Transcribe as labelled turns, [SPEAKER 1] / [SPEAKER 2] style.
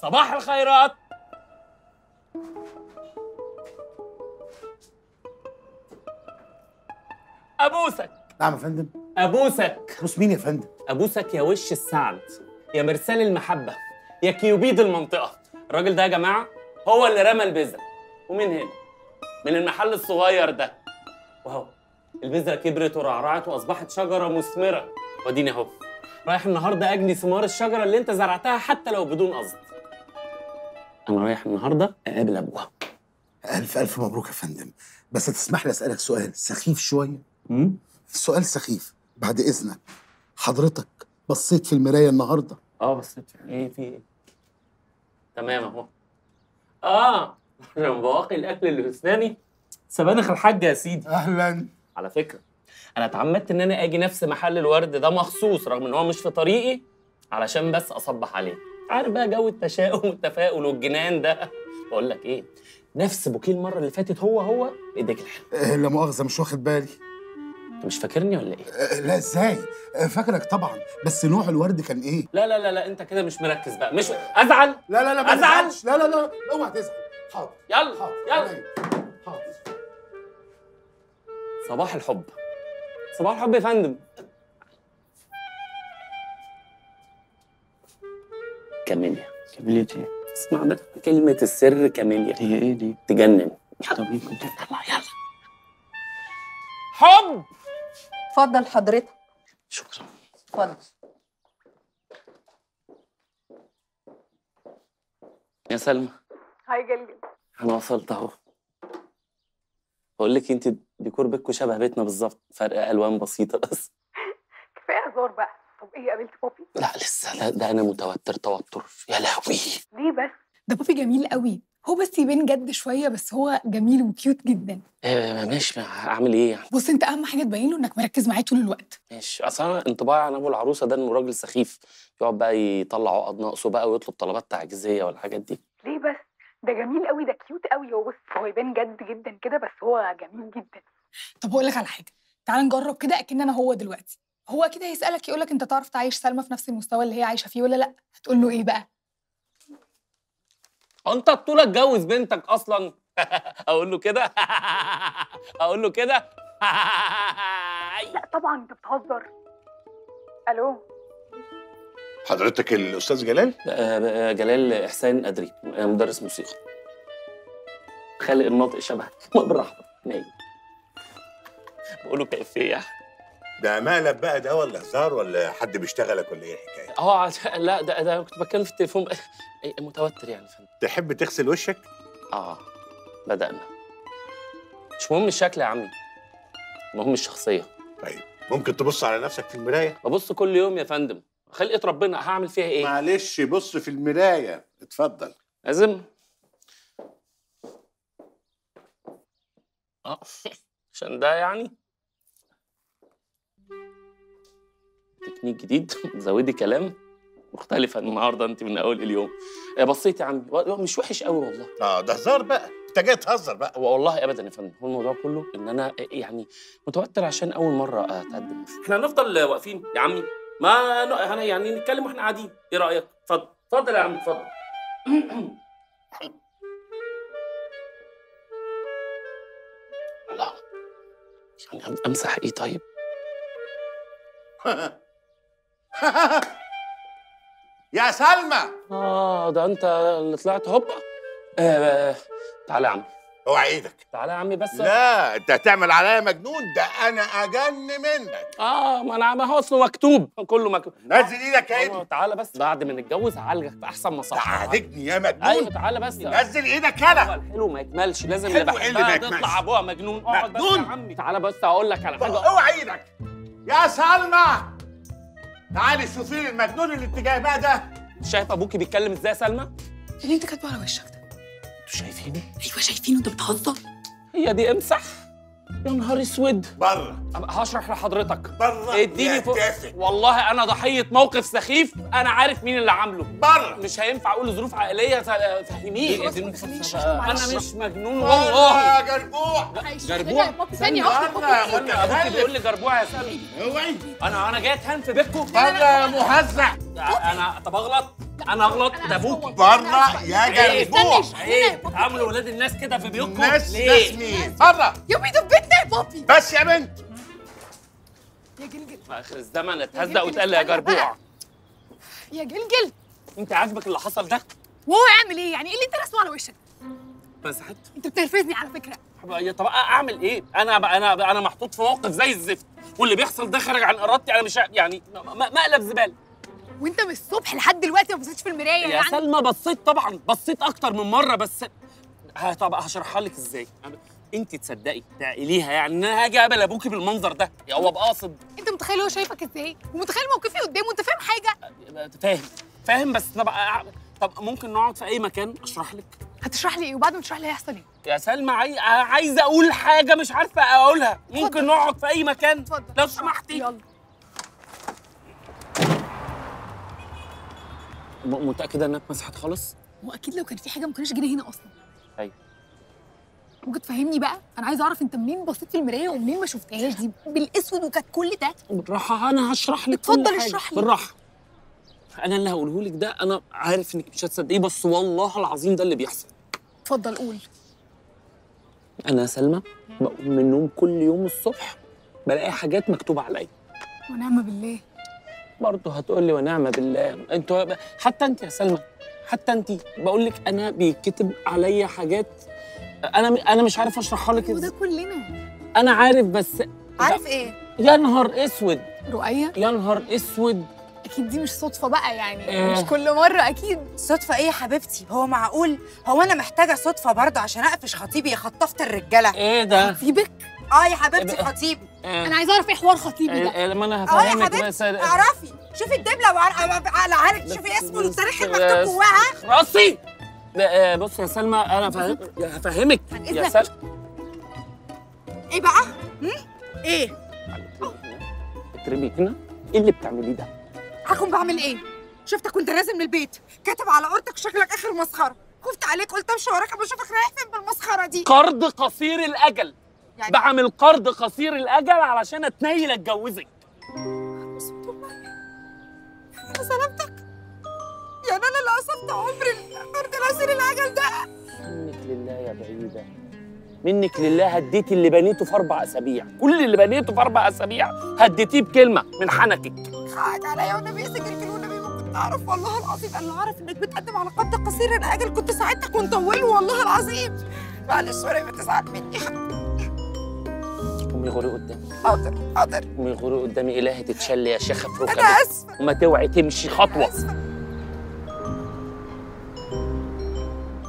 [SPEAKER 1] صباح الخيرات ابوسك
[SPEAKER 2] نعم يا فندم
[SPEAKER 1] ابوسك
[SPEAKER 2] بص مين يا فندم
[SPEAKER 1] ابوسك يا وش السعد يا مرسال المحبه يا كيوبيد المنطقه الراجل ده يا جماعه هو اللي رمى البذره ومن هنا من المحل الصغير ده واهو البذره كبرت ورعرعت واصبحت شجره مثمره واديني اهو رايح النهارده اجني ثمار الشجره اللي انت زرعتها حتى لو بدون قصد انا رايح النهارده اقابل ابوها
[SPEAKER 2] الف الف مبروك يا فندم بس تسمح لي اسالك سؤال سخيف شويه السؤال سخيف بعد اذنك حضرتك بصيت في المرايه النهارده
[SPEAKER 1] اه بس ايه في ايه تمام اهو اه لما بواقي الاكل اللي في اسناني سبانخ الحاج يا سيدي
[SPEAKER 2] اهلا
[SPEAKER 1] على فكره انا اتعمدت ان انا اجي نفس محل الورد ده مخصوص رغم ان هو مش في طريقي علشان بس اصبح عليه عارف بقى جو التشاؤم والتفاؤل والجنان ده بقول لك ايه نفس بوكيه المره اللي فاتت هو هو بايديك الحلوه
[SPEAKER 2] آه لا مؤاخذه مش واخد بالي
[SPEAKER 1] انت مش فاكرني ولا ايه
[SPEAKER 2] آه لا ازاي آه فاكرك طبعا بس نوع الورد كان ايه
[SPEAKER 1] لا لا لا لا انت كده مش مركز بقى مش ازعل
[SPEAKER 2] لا لا لا ما
[SPEAKER 1] أزعل؟
[SPEAKER 2] تزعلش. لا لا لا اوعى تزعل حاضر
[SPEAKER 1] يلا
[SPEAKER 2] حاضر
[SPEAKER 1] يلا
[SPEAKER 2] عينيا. حاضر
[SPEAKER 1] صباح الحب صباح الحب يا فندم كاميليا
[SPEAKER 3] كملية ايه؟
[SPEAKER 1] اسمع ده كلمة السر كاميليا
[SPEAKER 3] هي ايه دي؟
[SPEAKER 1] تجنن
[SPEAKER 3] طب ايه كنت
[SPEAKER 1] يلا يلا حب
[SPEAKER 4] اتفضل حضرتك
[SPEAKER 3] شكرا
[SPEAKER 4] اتفضل
[SPEAKER 1] يا سلمى
[SPEAKER 5] هاي جلجل
[SPEAKER 1] انا وصلت اهو بقول لك انت ديكور بيتكم شبه بيتنا بالظبط فرق الوان بسيطه بس
[SPEAKER 5] كفايه هزار بقى طب ايه قابلت بابي
[SPEAKER 1] لا لسه لا ده انا متوتر توتر يا لهوي
[SPEAKER 5] ليه بس
[SPEAKER 6] ده بابي جميل قوي هو بس يبان جد شويه بس هو جميل وكيوت جدا
[SPEAKER 1] آه ماشي اعمل ايه يعني
[SPEAKER 6] بص انت اهم حاجه تبين له انك مركز معاه طول الوقت
[SPEAKER 1] ماشي اصل انا انطباعي عن ابو العروسه ده انه راجل سخيف يقعد بقى يطلع عقد ناقصه بقى ويطلب طلبات تعجيزيه والحاجات دي
[SPEAKER 5] ليه بس ده جميل قوي ده كيوت قوي هو بص هو يبان جد جدا كده بس هو جميل جدا
[SPEAKER 6] طب هقول لك على حاجه تعال نجرب كده اكن انا هو دلوقتي هو كده هيسالك يقول لك انت تعرف تعيش سلمى في نفس المستوى اللي هي عايشه فيه ولا لا هتقول له ايه بقى
[SPEAKER 1] هو انت طول اتجوز بنتك اصلا اقول له كده اقول له كده
[SPEAKER 5] لا طبعا انت بتهزر الو
[SPEAKER 7] حضرتك الاستاذ جلال
[SPEAKER 1] آه، جلال احسان ادري آه، مدرس موسيقى خالق الناطق شبهك بالراحه نايم بقوله كيفيه
[SPEAKER 7] ده مقلب بقى ده ولا هزار ولا حد بيشتغلك ولا ايه الحكايه
[SPEAKER 1] اه عش- لا ده ده كنت بتكلم في التليفون إيه، متوتر يعني فندم
[SPEAKER 7] تحب تغسل وشك
[SPEAKER 1] اه بدأنا مش مهم الشكل يا عمي المهم الشخصية
[SPEAKER 7] طيب ممكن تبص على نفسك في المرايه
[SPEAKER 1] ببص كل يوم يا فندم خلقة ربنا هعمل فيها ايه؟
[SPEAKER 7] معلش بص في المرايه اتفضل
[SPEAKER 1] لازم اه عشان ده يعني تكنيك جديد زودي كلام مختلفة النهارده انت من اول اليوم آه، بصيت يا عمي و- مش وحش قوي والله
[SPEAKER 7] اه ده هزار بقى انت جاي تهزر بقى
[SPEAKER 1] هو والله ابدا يا فندم هو الموضوع كله ان انا يعني متوتر عشان اول مره اتقدم احنا هنفضل واقفين يا عمي ما ن- هن- يعني نتكلم واحنا قاعدين ايه رايك اتفضل اتفضل يا عم اتفضل الله يعني أم- امسح ايه طيب
[SPEAKER 7] يا سلمى
[SPEAKER 1] اه ده انت اللي طلعت هوبا آه تعالى يا عم
[SPEAKER 7] اوعى ايدك
[SPEAKER 1] تعالى يا عمي بس
[SPEAKER 7] لا انت هتعمل عليا مجنون ده انا اجن منك
[SPEAKER 1] اه ما انا ما هو اصله مكتوب كله مكتوب
[SPEAKER 7] نزل ايدك يا
[SPEAKER 1] آه،
[SPEAKER 7] ابني
[SPEAKER 1] تعالى بس بعد ما نتجوز هعالجك باحسن مصحة
[SPEAKER 7] تعالجني يا
[SPEAKER 1] ايوه
[SPEAKER 7] مجنون
[SPEAKER 1] تعالى بس
[SPEAKER 7] نزل ايدك
[SPEAKER 1] هو
[SPEAKER 7] يلا
[SPEAKER 1] الحلو ما يكملش لازم
[SPEAKER 7] حلو
[SPEAKER 1] اللي
[SPEAKER 7] إيه اللي ما
[SPEAKER 1] بحبها
[SPEAKER 7] يكملش؟
[SPEAKER 1] تطلع ابوها مجنون اقعد بس يا
[SPEAKER 7] مجنون؟
[SPEAKER 1] عمي تعالى بس هقول لك على حاجه
[SPEAKER 7] اوعى ايدك يا سلمى تعالي شوفي لي المجنون اللي انت جايباه ده
[SPEAKER 1] شايف ابوكي بيتكلم ازاي يا سلمى
[SPEAKER 6] اللي انت كاتبه على وشك ده
[SPEAKER 1] انتوا شايفينه
[SPEAKER 6] ايوه شايفينه انت بتهزر
[SPEAKER 1] هي دي امسح يا نهار اسود
[SPEAKER 7] بره
[SPEAKER 1] أبقى هشرح لحضرتك
[SPEAKER 7] بره
[SPEAKER 1] اديني فوق
[SPEAKER 7] يا
[SPEAKER 1] والله انا ضحيه موقف سخيف انا عارف مين اللي عامله
[SPEAKER 7] بره
[SPEAKER 1] مش هينفع اقول ظروف عائليه ت- فهميه
[SPEAKER 6] بس ما تخليش يشرح له
[SPEAKER 1] انا
[SPEAKER 6] معلش.
[SPEAKER 1] مش مجنون
[SPEAKER 7] بره
[SPEAKER 1] والله
[SPEAKER 7] يا جربوع
[SPEAKER 1] جربوع
[SPEAKER 6] ثانيه
[SPEAKER 7] بره يا
[SPEAKER 1] ابوكي بيقول
[SPEAKER 7] متخلف
[SPEAKER 1] لي جربوع يا سلمى
[SPEAKER 7] اوعي
[SPEAKER 1] انا انا جاي اتهان في بيتكم
[SPEAKER 7] بره يا مهزأ
[SPEAKER 1] انا طب اغلط انا اغلط ده ابوك
[SPEAKER 7] بره يا
[SPEAKER 1] ايه
[SPEAKER 7] جربوع
[SPEAKER 1] ايه تعاملوا ولاد الناس كده في بيوتكم
[SPEAKER 7] ناس
[SPEAKER 1] ليه؟
[SPEAKER 7] ناس مين بره
[SPEAKER 6] يا بيدو في بيتنا يا بابي
[SPEAKER 7] بس يا بنت
[SPEAKER 6] يا جلجل
[SPEAKER 1] في اخر الزمن اتهزق واتقال لي يا جربوع
[SPEAKER 6] يا جلجل
[SPEAKER 1] انت عاجبك اللي حصل ده؟
[SPEAKER 6] وهو يعمل ايه يعني ايه اللي انت راسمه على وشك
[SPEAKER 1] بس حتى
[SPEAKER 6] انت بتنرفزني على فكره
[SPEAKER 1] طب اعمل ايه؟ انا انا انا محطوط في موقف زي الزفت واللي بيحصل ده خارج عن ارادتي انا مش ع- يعني م- م- مقلب زباله
[SPEAKER 6] وانت من الصبح لحد دلوقتي ما بصيتش في المرايه
[SPEAKER 1] يا
[SPEAKER 6] يعني
[SPEAKER 1] سلمى بصيت طبعا بصيت اكتر من مره بس ه- طب هشرحها لك ازاي انت تصدقي تعقليها يعني ان انا هاجي اقابل ابوكي بالمنظر ده هو بقاصد
[SPEAKER 6] انت متخيل هو شايفك ازاي ومتخيل موقفي قدامه انت فاهم حاجه
[SPEAKER 1] فاهم فاهم بس طب طب ممكن نقعد في اي مكان اشرح لك
[SPEAKER 6] هتشرح لي ايه وبعد ما تشرح لي هيحصل ايه
[SPEAKER 1] يا سلمى عاي... عايزه اقول حاجه مش عارفه اقولها ممكن
[SPEAKER 6] اتفضل.
[SPEAKER 1] نقعد في اي مكان
[SPEAKER 6] اتفضل
[SPEAKER 1] لو سمحتي
[SPEAKER 6] يلا
[SPEAKER 1] م- متاكده انها اتمسحت خالص
[SPEAKER 6] هو اكيد لو كان في حاجه ما كناش جينا هنا اصلا
[SPEAKER 1] أيوة.
[SPEAKER 6] ممكن تفهمني بقى انا عايزه اعرف انت منين بصيت في المرايه ومنين ما شفتهاش دي بالاسود وكانت كل ده
[SPEAKER 1] بالراحه انا هشرح لك
[SPEAKER 6] اتفضل
[SPEAKER 1] كل حاجة.
[SPEAKER 6] اشرح لي.
[SPEAKER 1] بالراحه انا اللي هقوله لك ده انا عارف انك مش هتصدقيه بس والله العظيم ده اللي بيحصل
[SPEAKER 6] اتفضل قول
[SPEAKER 1] انا يا سلمى بقوم من النوم كل يوم الصبح بلاقي حاجات مكتوبه عليا
[SPEAKER 6] ونعم بالله
[SPEAKER 1] برضه هتقول لي ونعم بالله انتوا حتى انت يا سلمى حتى انت بقول لك انا بيتكتب عليا حاجات انا انا مش عارف اشرحها لك
[SPEAKER 6] وده
[SPEAKER 1] ازاي
[SPEAKER 6] كلنا
[SPEAKER 1] انا عارف بس
[SPEAKER 4] عارف ايه
[SPEAKER 1] يا نهار اسود
[SPEAKER 6] رؤية
[SPEAKER 1] يا نهار اسود
[SPEAKER 6] اكيد دي مش صدفه بقى يعني
[SPEAKER 1] آه.
[SPEAKER 6] مش كل مره اكيد
[SPEAKER 8] صدفة ايه يا حبيبتي؟ هو معقول؟ هو انا محتاجة صدفة برضه عشان اقفش خطيبي يا خطافة الرجالة؟
[SPEAKER 1] ايه ده
[SPEAKER 6] سيبك
[SPEAKER 8] اه يا حبيبتي
[SPEAKER 1] إيه بقى؟
[SPEAKER 8] خطيبي
[SPEAKER 1] آه.
[SPEAKER 6] انا عايزه اعرف ايه حوار خطيبي ده
[SPEAKER 1] آه، لما انا
[SPEAKER 8] اه يا
[SPEAKER 1] هفهمك
[SPEAKER 8] حبيبتي
[SPEAKER 1] بس
[SPEAKER 8] اعرفي شوفي الدبلة وعلى على عارف شوفي اسمه والتاريخ المكتوب جواها
[SPEAKER 1] راسي ده، آه، بص يا سلمى انا فاهم هفهمك
[SPEAKER 6] عن
[SPEAKER 1] يا
[SPEAKER 6] إذنك.
[SPEAKER 1] سلمى
[SPEAKER 8] ايه بقى؟ هم؟ ايه؟
[SPEAKER 1] اترمي هنا ايه اللي بتعمليه ده؟
[SPEAKER 8] هكون بعمل ايه؟ شفتك وانت نازل من البيت كاتب على قورتك شكلك اخر مسخرة خفت عليك قلت امشي وراك اما اشوفك رايح فين بالمسخرة دي
[SPEAKER 1] قرض قصير الاجل
[SPEAKER 8] يعني
[SPEAKER 1] بعمل قرض قصير الاجل علشان اتنيل اتجوزك
[SPEAKER 8] انا سلامتك يعني انا اللي قصفت عمري القرد العسير العجل ده
[SPEAKER 1] منك لله يا بعيدة منك لله هديتي اللي بنيته في أربع أسابيع كل اللي بنيته في أربع أسابيع هديتيه بكلمة من حنكك
[SPEAKER 8] حقك عليا والنبي سجل كده والنبي ما كنت اعرف والله العظيم انا اعرف انك بتقدم على قبض قصير الاجل كنت ساعدتك ونطوله والله العظيم معلش سوري ما تزعل مني
[SPEAKER 1] قومي غوري قدامي
[SPEAKER 8] حاضر حاضر
[SPEAKER 1] قومي غوري قدامي إلهي تتشل يا شيخة في
[SPEAKER 8] انا
[SPEAKER 1] ركبك
[SPEAKER 8] اسفه
[SPEAKER 1] وما توعي تمشي خطوة
[SPEAKER 8] اسفه